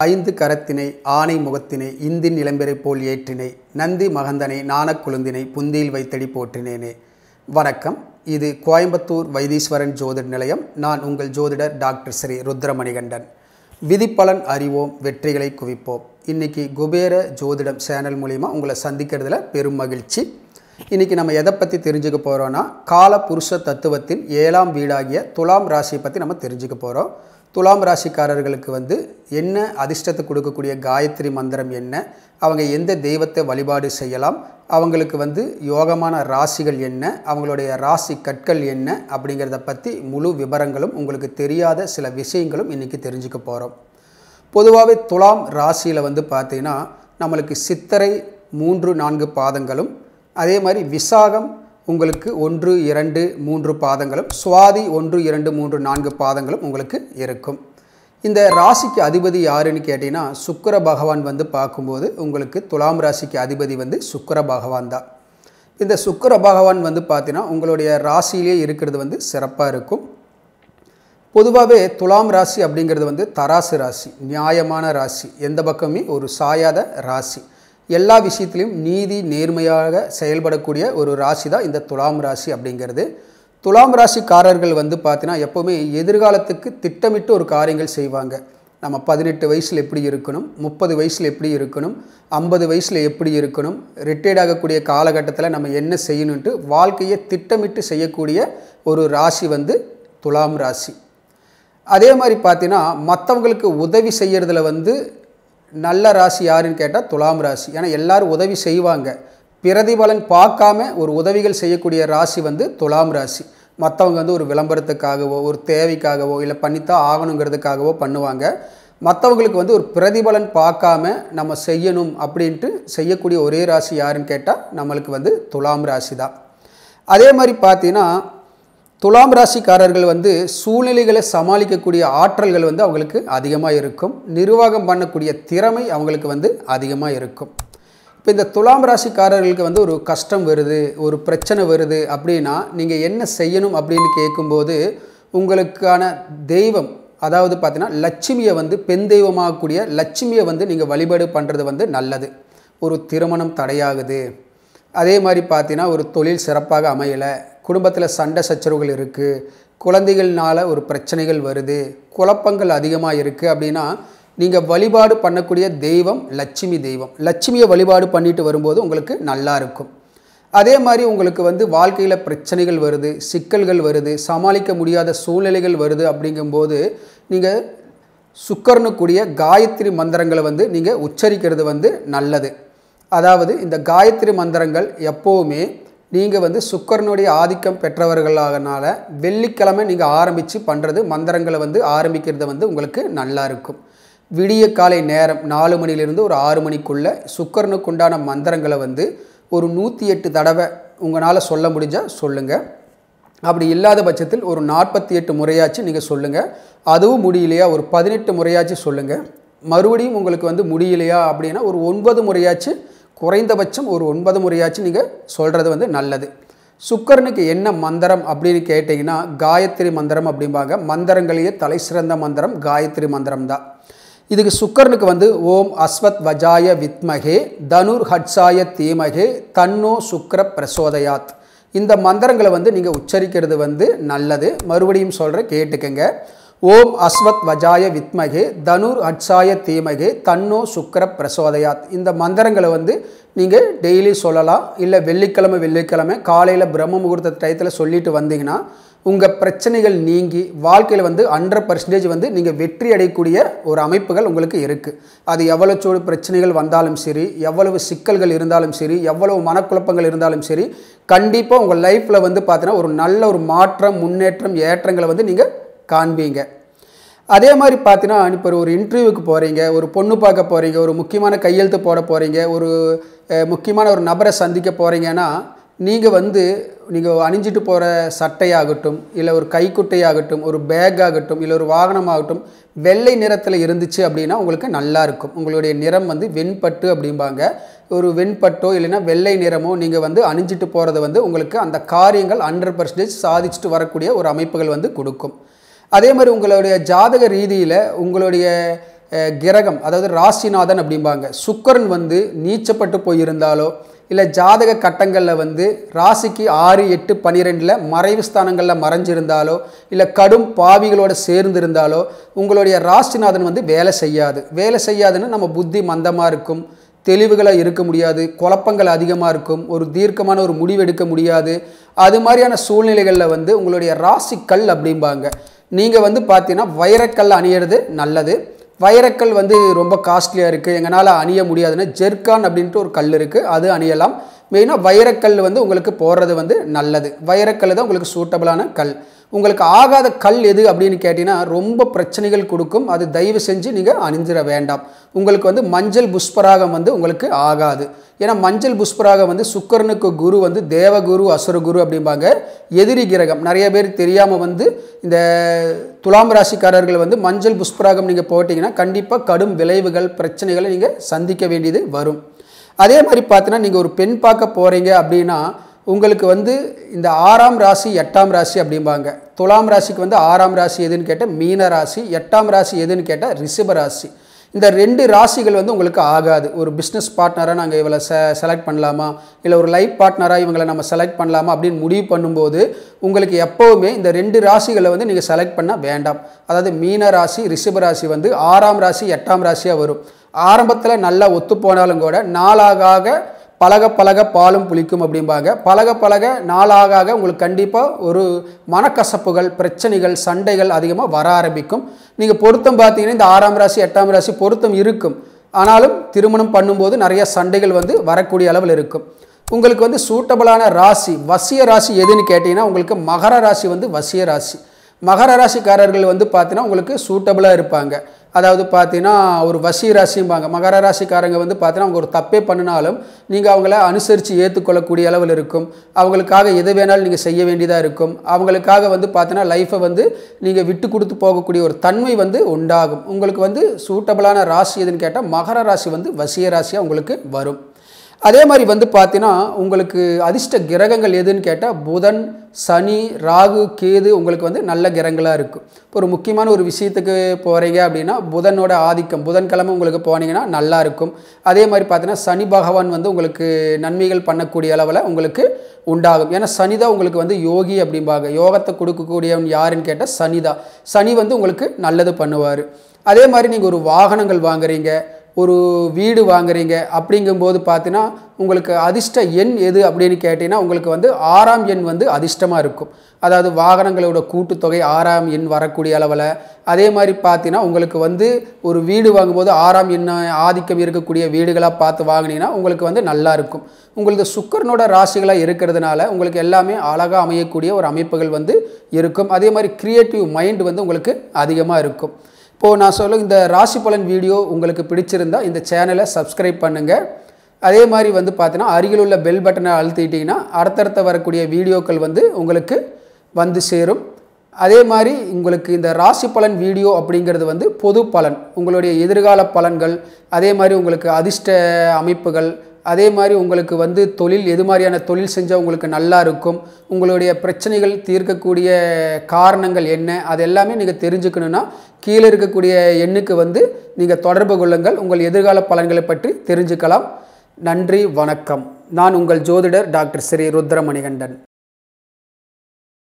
ஐந்து கரத்தினை ஆனை முகத்தினை இந்தின் இளம்பெறை போல் ஏற்றினை நந்தி மகந்தனை நாணக் குழுந்தினை புந்தியில் வைத்தடி போற்றினேனே வணக்கம் இது கோயம்புத்தூர் வைத்தீஸ்வரன் ஜோதிட நிலையம் நான் உங்கள் ஜோதிடர் டாக்டர் ஸ்ரீ ருத்ரமணிகண்டன் விதிப்பலன் அறிவோம் வெற்றிகளை குவிப்போம் இன்னைக்கு குபேர ஜோதிடம் சேனல் மூலிமா உங்களை சந்திக்கிறதுல பெரும் மகிழ்ச்சி இன்னைக்கு நம்ம எதை பற்றி தெரிஞ்சுக்க போகிறோன்னா கால புருஷ தத்துவத்தின் ஏழாம் வீடாகிய துலாம் ராசியை பற்றி நம்ம தெரிஞ்சுக்க போகிறோம் துலாம் ராசிக்காரர்களுக்கு வந்து என்ன அதிர்ஷ்டத்தை கொடுக்கக்கூடிய காயத்ரி மந்திரம் என்ன அவங்க எந்த தெய்வத்தை வழிபாடு செய்யலாம் அவங்களுக்கு வந்து யோகமான ராசிகள் என்ன அவங்களுடைய ராசி கற்கள் என்ன அப்படிங்கிறத பற்றி முழு விவரங்களும் உங்களுக்கு தெரியாத சில விஷயங்களும் இன்றைக்கி தெரிஞ்சுக்க போகிறோம் பொதுவாகவே துலாம் ராசியில் வந்து பார்த்தீங்கன்னா நம்மளுக்கு சித்திரை மூன்று நான்கு பாதங்களும் அதே மாதிரி விசாகம் உங்களுக்கு ஒன்று இரண்டு மூன்று பாதங்களும் சுவாதி ஒன்று இரண்டு மூன்று நான்கு பாதங்களும் உங்களுக்கு இருக்கும் இந்த ராசிக்கு அதிபதி யாருன்னு கேட்டிங்கன்னா சுக்கிர பகவான் வந்து பார்க்கும்போது உங்களுக்கு துலாம் ராசிக்கு அதிபதி வந்து சுக்கிர பகவான் தான் இந்த சுக்கிர பகவான் வந்து பார்த்தீங்கன்னா உங்களுடைய ராசியிலே இருக்கிறது வந்து சிறப்பாக இருக்கும் பொதுவாகவே துலாம் ராசி அப்படிங்கிறது வந்து தராசு ராசி நியாயமான ராசி எந்த பக்கமே ஒரு சாயாத ராசி எல்லா விஷயத்திலையும் நீதி நேர்மையாக செயல்படக்கூடிய ஒரு ராசி தான் இந்த துலாம் ராசி அப்படிங்கிறது துலாம் ராசிக்காரர்கள் வந்து பார்த்தீங்கன்னா எப்போவுமே எதிர்காலத்துக்கு திட்டமிட்டு ஒரு காரியங்கள் செய்வாங்க நம்ம பதினெட்டு வயசில் எப்படி இருக்கணும் முப்பது வயசில் எப்படி இருக்கணும் ஐம்பது வயசில் எப்படி இருக்கணும் ரிட்டையர்ட் ஆகக்கூடிய காலகட்டத்தில் நம்ம என்ன செய்யணுன்ட்டு வாழ்க்கையை திட்டமிட்டு செய்யக்கூடிய ஒரு ராசி வந்து துலாம் ராசி அதே மாதிரி பார்த்தீங்கன்னா மற்றவங்களுக்கு உதவி செய்கிறதுல வந்து நல்ல ராசி யாருன்னு கேட்டால் துலாம் ராசி ஏன்னா எல்லாரும் உதவி செய்வாங்க பிரதிபலன் பார்க்காம ஒரு உதவிகள் செய்யக்கூடிய ராசி வந்து துலாம் ராசி மற்றவங்க வந்து ஒரு விளம்பரத்துக்காகவோ ஒரு தேவைக்காகவோ இல்லை பண்ணித்தான் ஆகணுங்கிறதுக்காகவோ பண்ணுவாங்க மற்றவங்களுக்கு வந்து ஒரு பிரதிபலன் பார்க்காம நம்ம செய்யணும் அப்படின்ட்டு செய்யக்கூடிய ஒரே ராசி யாருன்னு கேட்டால் நம்மளுக்கு வந்து துலாம் ராசி தான் அதே மாதிரி பார்த்தீங்கன்னா துலாம் ராசிக்காரர்கள் வந்து சூழ்நிலைகளை சமாளிக்கக்கூடிய ஆற்றல்கள் வந்து அவங்களுக்கு அதிகமாக இருக்கும் நிர்வாகம் பண்ணக்கூடிய திறமை அவங்களுக்கு வந்து அதிகமாக இருக்கும் இப்போ இந்த துலாம் ராசிக்காரர்களுக்கு வந்து ஒரு கஷ்டம் வருது ஒரு பிரச்சனை வருது அப்படின்னா நீங்கள் என்ன செய்யணும் அப்படின்னு கேட்கும்போது உங்களுக்கான தெய்வம் அதாவது பார்த்தீங்கன்னா லட்சுமியை வந்து பெண் தெய்வமாகக்கூடிய லட்சுமியை வந்து நீங்கள் வழிபாடு பண்ணுறது வந்து நல்லது ஒரு திருமணம் தடையாகுது அதே மாதிரி பார்த்தீங்கன்னா ஒரு தொழில் சிறப்பாக அமையலை குடும்பத்தில் சண்டை சச்சரவுகள் இருக்குது குழந்தைகள்னால ஒரு பிரச்சனைகள் வருது குழப்பங்கள் அதிகமாக இருக்குது அப்படின்னா நீங்கள் வழிபாடு பண்ணக்கூடிய தெய்வம் லட்சுமி தெய்வம் லட்சுமியை வழிபாடு பண்ணிட்டு வரும்போது உங்களுக்கு நல்லா இருக்கும் அதே மாதிரி உங்களுக்கு வந்து வாழ்க்கையில் பிரச்சனைகள் வருது சிக்கல்கள் வருது சமாளிக்க முடியாத சூழ்நிலைகள் வருது அப்படிங்கும்போது நீங்கள் சுக்கரனுக்குரிய காயத்ரி மந்திரங்களை வந்து நீங்கள் உச்சரிக்கிறது வந்து நல்லது அதாவது இந்த காயத்ரி மந்திரங்கள் எப்போவுமே நீங்கள் வந்து சுக்கரனுடைய ஆதிக்கம் பெற்றவர்களாகனால வெள்ளிக்கிழமை நீங்கள் ஆரம்பித்து பண்ணுறது மந்திரங்களை வந்து ஆரம்பிக்கிறது வந்து உங்களுக்கு நல்லா இருக்கும் விடிய காலை நேரம் நாலு மணிலிருந்து ஒரு ஆறு மணிக்குள்ளே சுக்கரனுக்கு உண்டான மந்திரங்களை வந்து ஒரு நூற்றி எட்டு தடவை உங்களால் சொல்ல முடிஞ்சால் சொல்லுங்கள் அப்படி இல்லாத பட்சத்தில் ஒரு நாற்பத்தி எட்டு முறையாச்சும் நீங்கள் சொல்லுங்கள் அதுவும் முடியலையா ஒரு பதினெட்டு முறையாச்சும் சொல்லுங்கள் மறுபடியும் உங்களுக்கு வந்து முடியலையா அப்படின்னா ஒரு ஒன்பது முறையாச்சும் குறைந்தபட்சம் ஒரு ஒன்பது முறையாச்சும் நீங்கள் சொல்கிறது வந்து நல்லது சுக்கரனுக்கு என்ன மந்திரம் அப்படின்னு கேட்டிங்கன்னா காயத்ரி மந்திரம் அப்படிம்பாங்க மந்திரங்களையே தலை சிறந்த மந்திரம் காயத்ரி மந்திரம் தான் இதுக்கு சுக்கரனுக்கு வந்து ஓம் அஸ்வத் வஜாய வித்மகே தனுர் ஹட்சாய தீமகே தன்னோ சுக்கர பிரசோதயாத் இந்த மந்திரங்களை வந்து நீங்கள் உச்சரிக்கிறது வந்து நல்லது மறுபடியும் சொல்கிறேன் கேட்டுக்கங்க ஓம் அஸ்வத் வஜாய வித்மகே தனுர் அட்சாய தீமகே தன்னோ சுக்கர பிரசோதயாத் இந்த மந்திரங்களை வந்து நீங்கள் டெய்லி சொல்லலாம் இல்லை வெள்ளிக்கிழமை வெள்ளிக்கிழமை காலையில் பிரம்ம முகூர்த்த டயத்தில் சொல்லிட்டு வந்தீங்கன்னா உங்கள் பிரச்சனைகள் நீங்கி வாழ்க்கையில் வந்து ஹண்ட்ரட் பர்சன்டேஜ் வந்து நீங்கள் வெற்றி அடையக்கூடிய ஒரு அமைப்புகள் உங்களுக்கு இருக்குது அது எவ்வளோ சூடு பிரச்சனைகள் வந்தாலும் சரி எவ்வளவு சிக்கல்கள் இருந்தாலும் சரி எவ்வளவு மனக்குழப்பங்கள் இருந்தாலும் சரி கண்டிப்பாக உங்கள் லைஃப்பில் வந்து பார்த்தீங்கன்னா ஒரு நல்ல ஒரு மாற்றம் முன்னேற்றம் ஏற்றங்களை வந்து நீங்கள் காண்பீங்க அதே மாதிரி பார்த்தீங்கன்னா இப்போ ஒரு இன்டர்வியூக்கு போகிறீங்க ஒரு பொண்ணு பார்க்க போகிறீங்க ஒரு முக்கியமான கையெழுத்து போட போகிறீங்க ஒரு அஹ், முக்கியமான ஒரு நபரை சந்திக்க போகிறீங்கன்னா நீங்கள் வந்து நீங்கள் அணிஞ்சிட்டு போகிற சட்டையாகட்டும் இல்லை ஒரு கைக்குட்டையாகட்டும் ஒரு பேக் ஆகட்டும் இல்லை ஒரு வாகனமாகட்டும் வெள்ளை நிறத்தில் இருந்துச்சு அப்படின்னா உங்களுக்கு நல்லா இருக்கும் உங்களுடைய நிறம் வந்து வெண்பட்டு அப்படிம்பாங்க ஒரு வெண்பட்டோ இல்லைன்னா வெள்ளை நிறமோ நீங்கள் வந்து அணிஞ்சிட்டு போகிறது வந்து உங்களுக்கு அந்த காரியங்கள் ஹண்ட்ரட் பர்சன்டேஜ் சாதிச்சுட்டு வரக்கூடிய ஒரு அமைப்புகள் வந்து கொடுக்கும் அதே மாதிரி உங்களுடைய ஜாதக ரீதியில் உங்களுடைய அஹ், கிரகம் அதாவது ராசிநாதன் அப்படிம்பாங்க சுக்கிரன் வந்து நீச்சப்பட்டு போயிருந்தாலோ இல்லை ஜாதக கட்டங்களில் வந்து ராசிக்கு ஆறு எட்டு பன்னிரெண்டில் மறைவு ஸ்தானங்களில் மறைஞ்சிருந்தாலோ இல்லை கடும் பாவிகளோட சேர்ந்திருந்தாலோ உங்களுடைய ராசிநாதன் வந்து வேலை செய்யாது வேலை செய்யாதுன்னு நம்ம புத்தி மந்தமாக இருக்கும் தெளிவுகளாக இருக்க முடியாது குழப்பங்கள் அதிகமாக இருக்கும் ஒரு தீர்க்கமான ஒரு முடிவெடுக்க முடியாது அது மாதிரியான சூழ்நிலைகளில் வந்து உங்களுடைய ராசி கல் அப்படிம்பாங்க நீங்கள் வந்து பார்த்தீங்கன்னா வைரக்கல் அணியிறது நல்லது வைரக்கல் வந்து ரொம்ப காஸ்ட்லியாக இருக்குது எங்களால் அணிய முடியாதுன்னா ஜெர்கான் அப்படின்ட்டு ஒரு கல் இருக்குது அது அணியலாம் மெயினாக வைரக்கல் வந்து உங்களுக்கு போடுறது வந்து நல்லது வைரக்கல் தான் உங்களுக்கு சூட்டபிளான கல் உங்களுக்கு ஆகாத கல் எது அப்படின்னு கேட்டிங்கன்னா ரொம்ப பிரச்சனைகள் கொடுக்கும் அது தயவு செஞ்சு நீங்கள் அணிஞ்சிட வேண்டாம் உங்களுக்கு வந்து மஞ்சள் புஷ்பராகம் வந்து உங்களுக்கு ஆகாது ஏன்னா மஞ்சள் புஷ்பராகம் வந்து சுக்கரனுக்கு குரு வந்து தேவகுரு அசுரகுரு அப்படிம்பாங்க எதிரி கிரகம் நிறைய பேர் தெரியாமல் வந்து இந்த துலாம் ராசிக்காரர்கள் வந்து மஞ்சள் புஷ்பராகம் நீங்கள் போட்டிங்கன்னா கண்டிப்பாக கடும் விளைவுகள் பிரச்சனைகளை நீங்கள் சந்திக்க வேண்டியது வரும் அதே மாதிரி பார்த்தீங்கன்னா நீங்கள் ஒரு பெண் பார்க்க போகிறீங்க அப்படின்னா உங்களுக்கு வந்து இந்த ஆறாம் ராசி எட்டாம் ராசி அப்படிம்பாங்க துலாம் ராசிக்கு வந்து ஆறாம் ராசி எதுன்னு கேட்டால் மீன ராசி எட்டாம் ராசி எதுன்னு கேட்டால் ரிஷப ராசி இந்த ரெண்டு ராசிகள் வந்து உங்களுக்கு ஆகாது ஒரு பிஸ்னஸ் பார்ட்னராக நாங்கள் இவளை செ செலக்ட் பண்ணலாமா இல்லை ஒரு லைஃப் பார்ட்னராக இவங்களை நம்ம செலக்ட் பண்ணலாமா அப்படின்னு முடிவு பண்ணும்போது உங்களுக்கு எப்போவுமே இந்த ரெண்டு ராசிகளை வந்து நீங்கள் செலக்ட் பண்ண வேண்டாம் அதாவது மீன ராசி ரிஷப ராசி வந்து ஆறாம் ராசி எட்டாம் ராசியாக வரும் ஆரம்பத்தில் நல்லா ஒத்து போனாலும் கூட நாளாக ஆக பழக பழக பாலும் புளிக்கும் அப்படிம்பாங்க பழக பழக நாளாக ஆக உங்களுக்கு கண்டிப்பாக ஒரு மனக்கசப்புகள் பிரச்சனைகள் சண்டைகள் அதிகமாக வர ஆரம்பிக்கும் நீங்கள் பொருத்தம் பார்த்தீங்கன்னா இந்த ஆறாம் ராசி எட்டாம் ராசி பொருத்தம் இருக்கும் ஆனாலும் திருமணம் பண்ணும்போது நிறைய சண்டைகள் வந்து வரக்கூடிய அளவில் இருக்கும் உங்களுக்கு வந்து சூட்டபிளான ராசி வசிய ராசி எதுன்னு கேட்டிங்கன்னா உங்களுக்கு மகர ராசி வந்து வசிய ராசி மகர ராசிக்காரர்கள் வந்து பார்த்தீங்கன்னா உங்களுக்கு சூட்டபிளாக இருப்பாங்க அதாவது பார்த்தீங்கன்னா ஒரு வசி ராசிம்பாங்க மகர ராசிக்காரங்க வந்து பார்த்தீங்கன்னா அவங்க ஒரு தப்பே பண்ணினாலும் நீங்கள் அவங்கள அனுசரித்து ஏற்றுக்கொள்ளக்கூடிய அளவில் இருக்கும் அவங்களுக்காக எது வேணாலும் நீங்கள் செய்ய வேண்டியதாக இருக்கும் அவங்களுக்காக வந்து பார்த்தீங்கன்னா லைஃப்பை வந்து நீங்கள் விட்டு கொடுத்து போகக்கூடிய ஒரு தன்மை வந்து உண்டாகும் உங்களுக்கு வந்து சூட்டபிளான ராசி எதுன்னு கேட்டால் மகர ராசி வந்து வசிய ராசியாக உங்களுக்கு வரும் அதே மாதிரி வந்து பார்த்தீங்கன்னா உங்களுக்கு அதிர்ஷ்ட கிரகங்கள் எதுன்னு கேட்டால் புதன் சனி ராகு கேது உங்களுக்கு வந்து நல்ல கிரகங்களாக இருக்கும் இப்போ ஒரு முக்கியமான ஒரு விஷயத்துக்கு போகிறீங்க அப்படின்னா புதனோட ஆதிக்கம் புதன்கிழமை உங்களுக்கு போனீங்கன்னா நல்லா இருக்கும் அதே மாதிரி பார்த்தீங்கன்னா சனி பகவான் வந்து உங்களுக்கு நன்மைகள் பண்ணக்கூடிய அளவில் உங்களுக்கு உண்டாகும் ஏன்னா சனி தான் உங்களுக்கு வந்து யோகி அப்படிம்பாங்க யோகத்தை கொடுக்கக்கூடியவன் யாருன்னு கேட்டால் சனி தான் சனி வந்து உங்களுக்கு நல்லது பண்ணுவார் அதே மாதிரி நீங்கள் ஒரு வாகனங்கள் வாங்குறீங்க ஒரு வீடு வாங்குறீங்க அப்படிங்கும்போது பார்த்தீங்கன்னா உங்களுக்கு அதிர்ஷ்ட எண் எது அப்படின்னு கேட்டிங்கன்னா உங்களுக்கு வந்து ஆறாம் எண் வந்து அதிர்ஷ்டமாக இருக்கும் அதாவது வாகனங்களோட கூட்டுத்தொகை ஆறாம் எண் வரக்கூடிய அளவில் அதே மாதிரி பார்த்தீங்கன்னா உங்களுக்கு வந்து ஒரு வீடு வாங்கும்போது ஆறாம் எண் ஆதிக்கம் இருக்கக்கூடிய வீடுகளாக பார்த்து வாங்கினீங்கன்னா உங்களுக்கு வந்து நல்லா இருக்கும் உங்களுக்கு சுக்கரனோட ராசிகளாக இருக்கிறதுனால உங்களுக்கு எல்லாமே அழகாக அமையக்கூடிய ஒரு அமைப்புகள் வந்து இருக்கும் அதே மாதிரி க்ரியேட்டிவ் மைண்ட் வந்து உங்களுக்கு அதிகமாக இருக்கும் இப்போது நான் சொல்ல இந்த ராசி பலன் வீடியோ உங்களுக்கு பிடிச்சிருந்தா இந்த சேனலை சப்ஸ்கிரைப் பண்ணுங்கள் அதே மாதிரி வந்து பார்த்தீங்கன்னா அருகில் உள்ள பெல் பட்டனை அழுத்திட்டிங்கன்னா அடுத்தடுத்த வரக்கூடிய வீடியோக்கள் வந்து உங்களுக்கு வந்து சேரும் அதே மாதிரி உங்களுக்கு இந்த ராசி பலன் வீடியோ அப்படிங்கிறது வந்து பொது பலன் உங்களுடைய எதிர்கால பலன்கள் அதே மாதிரி உங்களுக்கு அதிர்ஷ்ட அமைப்புகள் அதே மாதிரி உங்களுக்கு வந்து தொழில் எது மாதிரியான தொழில் செஞ்சால் உங்களுக்கு நல்லா இருக்கும் உங்களுடைய பிரச்சனைகள் தீர்க்கக்கூடிய காரணங்கள் என்ன அது எல்லாமே நீங்கள் தெரிஞ்சுக்கணுன்னா கீழே இருக்கக்கூடிய எண்ணுக்கு வந்து நீங்கள் தொடர்பு கொள்ளுங்கள் உங்கள் எதிர்கால பலன்களை பற்றி தெரிஞ்சுக்கலாம் நன்றி வணக்கம் நான் உங்கள் ஜோதிடர் டாக்டர் ஸ்ரீ ருத்ரமணிகண்டன்